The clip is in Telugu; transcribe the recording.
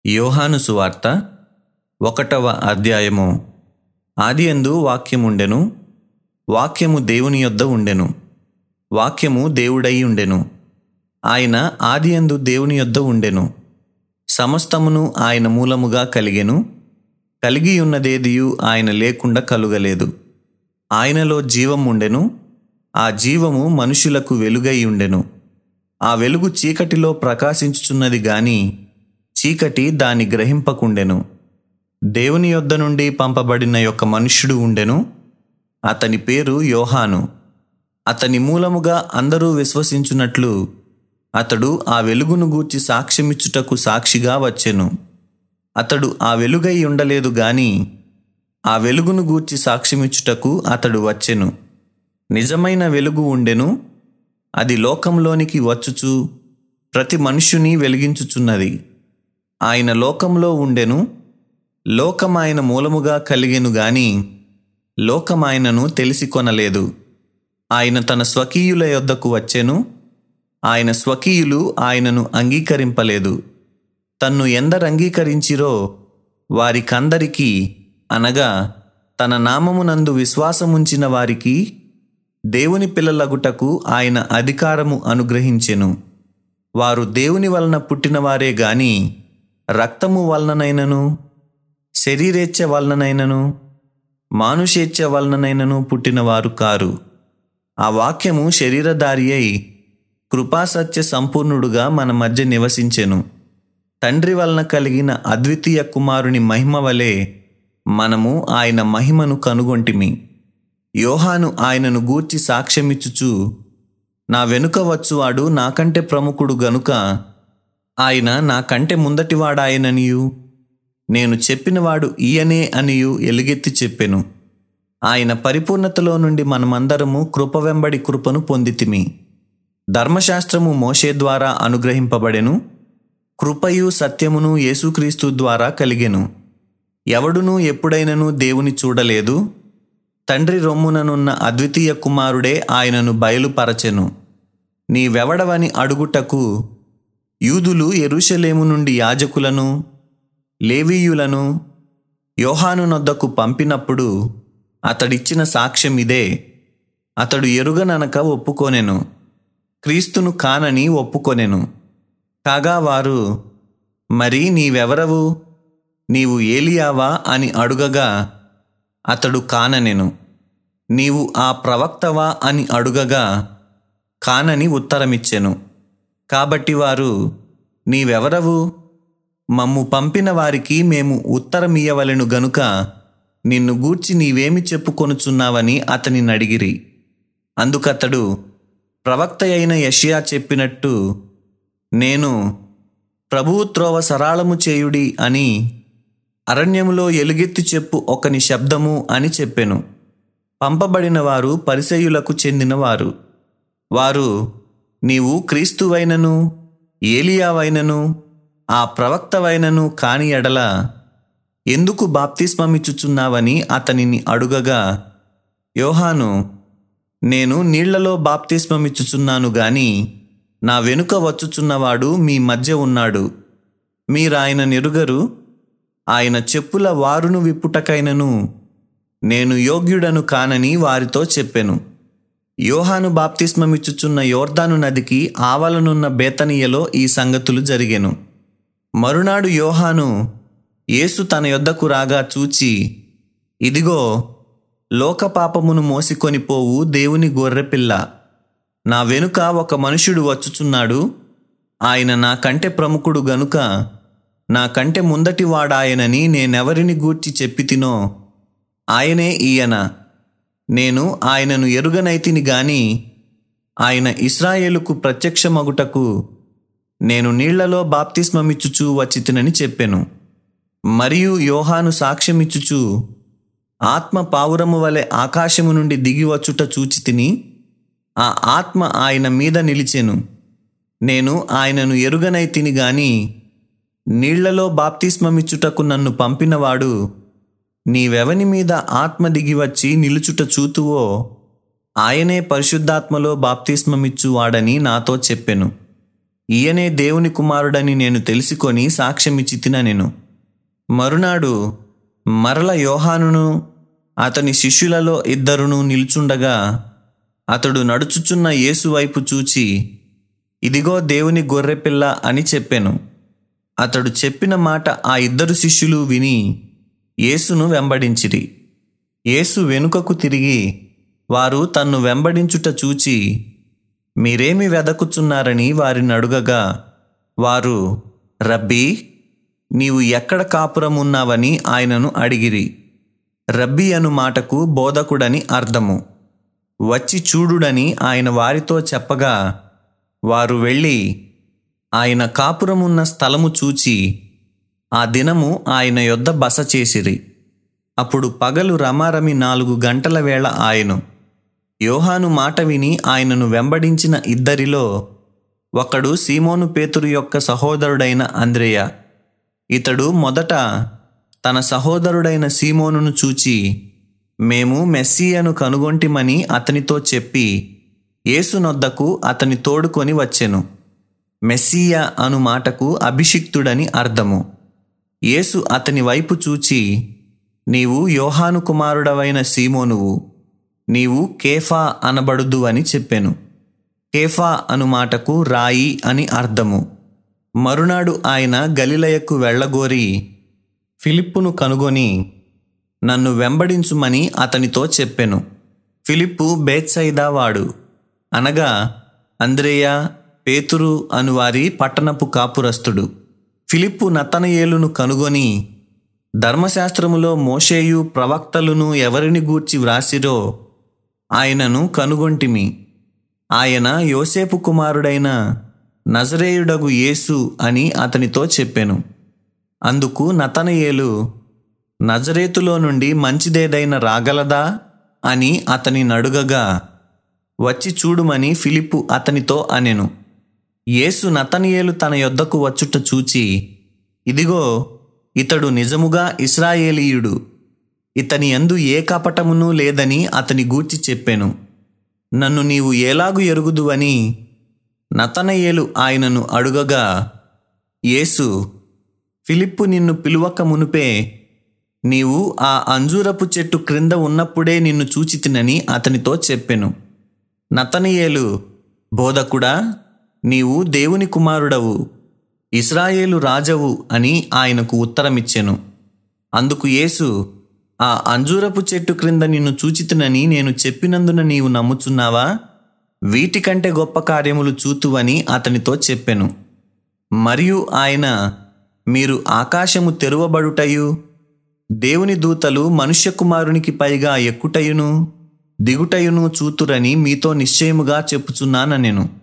యోహాను సువార్త ఒకటవ అధ్యాయము ఆదియందు వాక్యముండెను వాక్యము దేవుని యొద్ద ఉండెను వాక్యము దేవుడై ఉండెను ఆయన ఆదియందు దేవుని యొద్ద ఉండెను సమస్తమును ఆయన మూలముగా కలిగెను కలిగి ఉన్నదేదియు ఆయన లేకుండా కలుగలేదు ఆయనలో జీవం ఉండెను ఆ జీవము మనుషులకు వెలుగై ఉండెను ఆ వెలుగు చీకటిలో ప్రకాశించుచున్నది గాని చీకటి దాని గ్రహింపకుండెను దేవుని యొద్ద నుండి పంపబడిన యొక్క మనుష్యుడు ఉండెను అతని పేరు యోహాను అతని మూలముగా అందరూ విశ్వసించున్నట్లు అతడు ఆ వెలుగును గూర్చి సాక్ష్యమిచ్చుటకు సాక్షిగా వచ్చెను అతడు ఆ వెలుగై ఉండలేదు గాని ఆ వెలుగును గూర్చి సాక్ష్యమిచ్చుటకు అతడు వచ్చెను నిజమైన వెలుగు ఉండెను అది లోకంలోనికి వచ్చుచు ప్రతి మనుష్యుని వెలిగించుచున్నది ఆయన లోకంలో ఉండెను లోకం ఆయన మూలముగా కలిగెను గాని లోకం ఆయనను తెలిసి కొనలేదు ఆయన తన స్వకీయుల యొద్దకు వచ్చెను ఆయన స్వకీయులు ఆయనను అంగీకరింపలేదు తన్ను ఎందరు అంగీకరించిరో వారికందరికీ అనగా తన నామమునందు విశ్వాసముంచిన వారికి దేవుని పిల్లలగుటకు ఆయన అధికారము అనుగ్రహించెను వారు దేవుని వలన పుట్టినవారే గాని రక్తము వలననైనను శరీరేచ్ఛ వలననైనను మానుషేచ్ఛ వలననైనను పుట్టినవారు కారు ఆ వాక్యము శరీరధారి అయి కృపాసత్య సంపూర్ణుడుగా మన మధ్య నివసించెను తండ్రి వలన కలిగిన అద్వితీయ కుమారుని మహిమ వలె మనము ఆయన మహిమను కనుగొంటిమి యోహాను ఆయనను గూర్చి సాక్ష్యమిచ్చుచు నా వెనుక వచ్చువాడు నాకంటే ప్రముఖుడు గనుక ఆయన నాకంటే ముందటివాడాయననియు నేను చెప్పినవాడు ఈయనే అనియు ఎలుగెత్తి చెప్పెను ఆయన పరిపూర్ణతలో నుండి మనమందరము కృప వెంబడి కృపను పొందితిమి ధర్మశాస్త్రము మోషే ద్వారా అనుగ్రహింపబడెను కృపయు సత్యమును యేసుక్రీస్తు ద్వారా కలిగెను ఎవడునూ ఎప్పుడైనను దేవుని చూడలేదు తండ్రి రొమ్ముననున్న అద్వితీయ కుమారుడే ఆయనను బయలుపరచెను నీవెవడవని అడుగుటకు యూదులు ఎరుషలేము నుండి యాజకులను లేవీయులను యోహాను నొద్దకు పంపినప్పుడు అతడిచ్చిన సాక్ష్యం ఇదే అతడు ఎరుగననక ఒప్పుకొనెను క్రీస్తును కానని ఒప్పుకొనెను కాగా వారు మరి నీవెవరవు నీవు ఏలియావా అని అడుగగా అతడు కాననెను నీవు ఆ ప్రవక్తవా అని అడుగగా కానని ఉత్తరమిచ్చెను కాబట్టి వారు నీవెవరవు మమ్ము పంపిన వారికి మేము ఉత్తరమియ్యవలెను గనుక నిన్ను గూర్చి నీవేమి చెప్పుకొనుచున్నావని అతని నడిగిరి అందుకతడు ప్రవక్త అయిన యషియా చెప్పినట్టు నేను ప్రభువు త్రోవ సరాళము చేయుడి అని అరణ్యములో ఎలుగెత్తి చెప్పు ఒకని శబ్దము అని చెప్పెను పంపబడిన వారు పరిసయులకు చెందినవారు వారు నీవు క్రీస్తువైనను ఏలియావైనను ఆ ప్రవక్తవైనను కాని ఎడల ఎందుకు బాప్తిస్మమిచ్చుచున్నావని అతనిని అడుగగా యోహాను నేను నీళ్లలో బాప్తిస్మమిచ్చుచున్నాను గాని నా వెనుక వచ్చుచున్నవాడు మీ మధ్య ఉన్నాడు మీరాయన నెరుగరు ఆయన చెప్పుల వారును విప్పుటకైనను నేను యోగ్యుడను కానని వారితో చెప్పెను యోహాను బాప్తిస్మమిచ్చుచున్న యోర్దాను నదికి ఆవలనున్న బేతనీయలో ఈ సంగతులు జరిగెను మరునాడు యోహాను యేసు తన యొద్దకు రాగా చూచి ఇదిగో లోకపాపమును మోసికొని పోవు దేవుని గొర్రెపిల్ల నా వెనుక ఒక మనుషుడు వచ్చుచున్నాడు ఆయన నాకంటే ప్రముఖుడు గనుక నాకంటే ముందటి వాడాయనని నేనెవరిని గూర్చి చెప్పి తినో ఆయనే ఈయన నేను ఆయనను ఎరుగనైతిని గాని ఆయన ఇస్రాయేలుకు ప్రత్యక్షమగుటకు నేను నీళ్లలో బాప్తిస్మమిచ్చుచూ వచ్చితినని చెప్పెను మరియు యోహాను సాక్ష్యమిచ్చుచు ఆత్మ పావురము వలె ఆకాశము నుండి దిగి వచ్చుట చూచి తిని ఆ ఆత్మ ఆయన మీద నిలిచెను నేను ఆయనను ఎరుగనైతిని గాని నీళ్లలో బాప్తిస్మమిచ్చుటకు నన్ను పంపినవాడు నీవెవని మీద ఆత్మ దిగివచ్చి నిలుచుట చూతువో ఆయనే పరిశుద్ధాత్మలో బాప్తిస్మమిచ్చువాడని నాతో చెప్పెను ఈయనే దేవుని కుమారుడని నేను తెలుసుకొని సాక్ష్యమిచ్చి తిననెను మరునాడు మరల యోహానును అతని శిష్యులలో ఇద్దరును నిల్చుండగా అతడు నడుచుచున్న యేసు వైపు చూచి ఇదిగో దేవుని గొర్రెపిల్ల అని చెప్పెను అతడు చెప్పిన మాట ఆ ఇద్దరు శిష్యులు విని యేసును వెంబడించిరి యేసు వెనుకకు తిరిగి వారు తన్ను వెంబడించుట చూచి మీరేమి వెదకుచున్నారని వారిని అడుగగా వారు రబ్బీ నీవు ఎక్కడ కాపురం ఉన్నావని ఆయనను అడిగిరి రబ్బీ అను మాటకు బోధకుడని అర్థము వచ్చి చూడుడని ఆయన వారితో చెప్పగా వారు వెళ్ళి ఆయన కాపురమున్న స్థలము చూచి ఆ దినము ఆయన యొద్ద బస చేసిరి అప్పుడు పగలు రమారమి నాలుగు గంటల వేళ ఆయను యోహాను మాట విని ఆయనను వెంబడించిన ఇద్దరిలో ఒకడు సీమోను పేతురు యొక్క సహోదరుడైన అంద్రేయ ఇతడు మొదట తన సహోదరుడైన సీమోనును చూచి మేము మెస్సియను కనుగొంటిమని అతనితో చెప్పి యేసునొద్దకు అతని తోడుకొని వచ్చెను మెస్సియా అను మాటకు అభిషిక్తుడని అర్థము యేసు అతని వైపు చూచి నీవు యోహాను కుమారుడవైన సీమోనువు నీవు కేఫా అనబడుదు అని చెప్పెను కేఫా అను మాటకు రాయి అని అర్థము మరునాడు ఆయన గలిలయకు వెళ్ళగోరి ఫిలిప్పును కనుగొని నన్ను వెంబడించుమని అతనితో చెప్పెను ఫిలిప్పు బేత్సైదా వాడు అనగా అంద్రేయ పేతురు అనువారి పట్టణపు కాపురస్తుడు ఫిలిప్పు నతనయేలును కనుగొని ధర్మశాస్త్రములో మోషేయు ప్రవక్తలును ఎవరిని గూర్చి వ్రాసిరో ఆయనను కనుగొంటిమి ఆయన యోసేపు కుమారుడైన నజరేయుడగు యేసు అని అతనితో చెప్పెను అందుకు నతనయేలు నజరేతులో నుండి మంచిదేదైనా రాగలదా అని అతని నడుగగా వచ్చి చూడుమని ఫిలిప్పు అతనితో అనెను యేసు నతనియేలు తన యొద్దకు వచ్చుట చూచి ఇదిగో ఇతడు నిజముగా ఇస్రాయేలీయుడు ఇతని యందు ఏ కపటమును లేదని అతని గూర్చి చెప్పెను నన్ను నీవు ఎలాగు ఎరుగుదువని నతనయేలు ఆయనను అడుగగా యేసు ఫిలిప్పు నిన్ను పిలువక మునుపే నీవు ఆ అంజూరపు చెట్టు క్రింద ఉన్నప్పుడే నిన్ను చూచితినని అతనితో చెప్పెను నతనియేలు బోధకుడా నీవు దేవుని కుమారుడవు ఇస్రాయేలు రాజవు అని ఆయనకు ఉత్తరమిచ్చెను అందుకు యేసు ఆ అంజూరపు చెట్టు క్రింద నిన్ను చూచితినని నేను చెప్పినందున నీవు నమ్ముచున్నావా వీటికంటే గొప్ప కార్యములు చూతువని అతనితో చెప్పెను మరియు ఆయన మీరు ఆకాశము తెరువబడుటయు దేవుని దూతలు మనుష్య కుమారునికి పైగా ఎక్కుటయును దిగుటయును చూతురని మీతో నిశ్చయముగా చెప్పుచున్నాన నేను